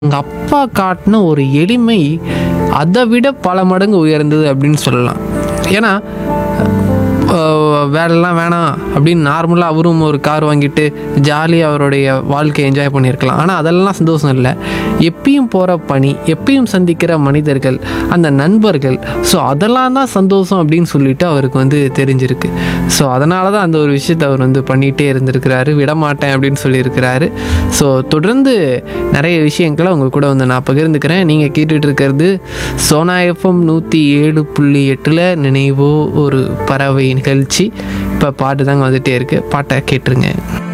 எங்கள் அப்பா காட்டின ஒரு எளிமை அதை விட பல மடங்கு உயர்ந்தது அப்படின்னு சொல்லலாம் ஏன்னா அஹ், வேலைலாம் வேணாம் அப்படின்னு நார்மலாக அவரும் ஒரு கார் வாங்கிட்டு ஜாலியாக அவருடைய வாழ்க்கையை என்ஜாய் பண்ணியிருக்கலாம் ஆனால் அதெல்லாம் சந்தோஷம் இல்லை எப்பயும் போகிற பணி எப்பயும் சந்திக்கிற மனிதர்கள் அந்த நண்பர்கள் ஸோ அதெல்லாம் தான் சந்தோஷம் அப்படின்னு சொல்லிட்டு அவருக்கு வந்து தெரிஞ்சிருக்கு ஸோ அதனால தான் அந்த ஒரு விஷயத்தை அவர் வந்து பண்ணிகிட்டே இருந்திருக்கிறாரு விடமாட்டேன் அப்படின்னு சொல்லியிருக்கிறாரு ஸோ தொடர்ந்து நிறைய விஷயங்களை உங்கள் கூட வந்து நான் பகிர்ந்துக்கிறேன் நீங்கள் கேட்டுட்டு இருக்கிறது சோனா எஃப்எம் நூற்றி ஏழு புள்ளி எட்டில் நினைவோ ஒரு பறவை நிகழ்ச்சி இப்போ பாட்டு தாங்க வந்துட்டே இருக்கு பாட்டை கேட்டுருங்க